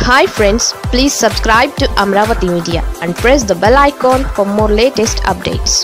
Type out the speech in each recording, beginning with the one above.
hi friends please subscribe to Amaravati media and press the bell icon for more latest updates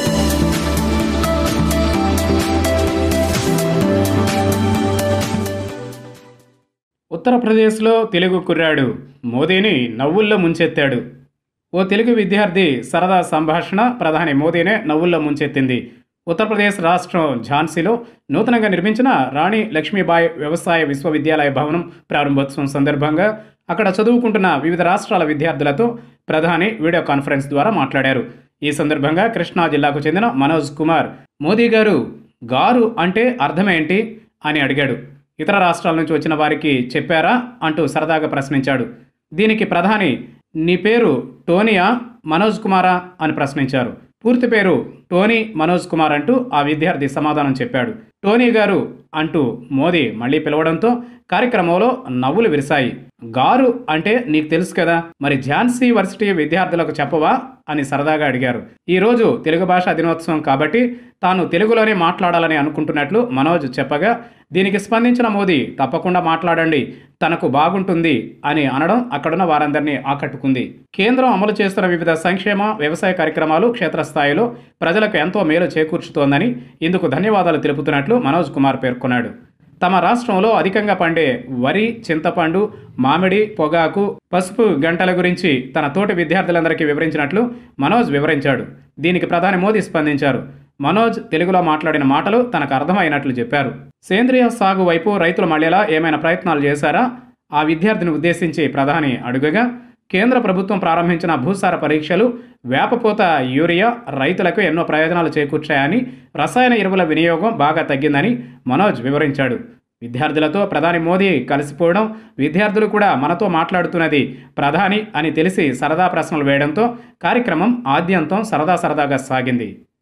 ఉత్తరప్రదేశ్లో తెలుగు కుర్రాడు మోదీని నవ్వుల్లో ముంచెత్తాడు ఓ తెలుగు విద్యార్థి సరదా సంభాషణ ప్రధాని మోదీనే నవ్వుల్లో ముంచెత్తింది ఉత్తరప్రదేశ్ రాష్ట్రం ఝాన్సీలో నూతనంగా నిర్మించిన రాణి లక్ష్మీబాయి వ్యవసాయ విశ్వవిద్యాలయ భవనం ప్రారంభోత్సవం సందర్భంగా అక్కడ చదువుకుంటున్న వివిధ రాష్ట్రాల విద్యార్థులతో ప్రధాని వీడియో కాన్ఫరెన్స్ ద్వారా మాట్లాడారు ఈ సందర్భంగా కృష్ణా జిల్లాకు చెందిన మనోజ్ కుమార్ మోదీ గారు గారు అంటే అర్థమేంటి అని అడిగాడు ఇతర రాష్ట్రాల నుంచి వచ్చిన వారికి చెప్పారా అంటూ సరదాగా ప్రశ్నించాడు దీనికి ప్రధాని నీ పేరు టోనియా మనోజ్ కుమారా అని ప్రశ్నించారు పూర్తి పేరు టోనీ మనోజ్ కుమార్ అంటూ ఆ విద్యార్థి సమాధానం చెప్పాడు టోనీ గారు అంటూ మోదీ మళ్ళీ పిలవడంతో కార్యక్రమంలో నవ్వులు విరిశాయి గారు అంటే నీకు తెలుసు కదా మరి ఝాన్సీ వర్సిటీ విద్యార్థులకు చెప్పవా అని సరదాగా అడిగారు ఈ రోజు తెలుగు భాషా దినోత్సవం కాబట్టి తాను తెలుగులోనే మాట్లాడాలని అనుకుంటున్నట్లు మనోజ్ చెప్పగా దీనికి స్పందించిన మోదీ తప్పకుండా మాట్లాడండి తనకు బాగుంటుంది అని అనడం అక్కడున్న వారందరినీ ఆకట్టుకుంది కేంద్రం అమలు చేస్తున్న వివిధ సంక్షేమ వ్యవసాయ కార్యక్రమాలు క్షేత్రస్థాయిలో ప్రజలకు ఎంతో మేలు చేకూర్చుతోందని ఇందుకు ధన్యవాదాలు తెలుపుతున్నట్లు మనోజ్ కుమార్ పేర్కొన్నాడు తమ రాష్ట్రంలో అధికంగా పండే వరి చింతపండు మామిడి పొగాకు పసుపు గంటల గురించి తన తోటి విద్యార్థులందరికీ వివరించినట్లు మనోజ్ వివరించాడు దీనికి ప్రధాని మోదీ స్పందించారు మనోజ్ తెలుగులో మాట్లాడిన మాటలు తనకు అర్థమైనట్లు చెప్పారు సేంద్రియ సాగు వైపు రైతులు మళ్ళేలా ఏమైనా ప్రయత్నాలు చేశారా ఆ విద్యార్థిని ఉద్దేశించి ప్రధాని అడుగగా కేంద్ర ప్రభుత్వం ప్రారంభించిన భూసార పరీక్షలు వేపపోత యూరియా రైతులకు ఎన్నో ప్రయోజనాలు చేకూర్చాయని రసాయన ఎరువుల వినియోగం బాగా తగ్గిందని మనోజ్ వివరించాడు విద్యార్థులతో ప్రధాని మోదీ కలిసిపోవడం విద్యార్థులు కూడా మనతో మాట్లాడుతున్నది ప్రధాని అని తెలిసి సరదా ప్రశ్నలు వేయడంతో కార్యక్రమం ఆద్యంతం సరదా సరదాగా సాగింది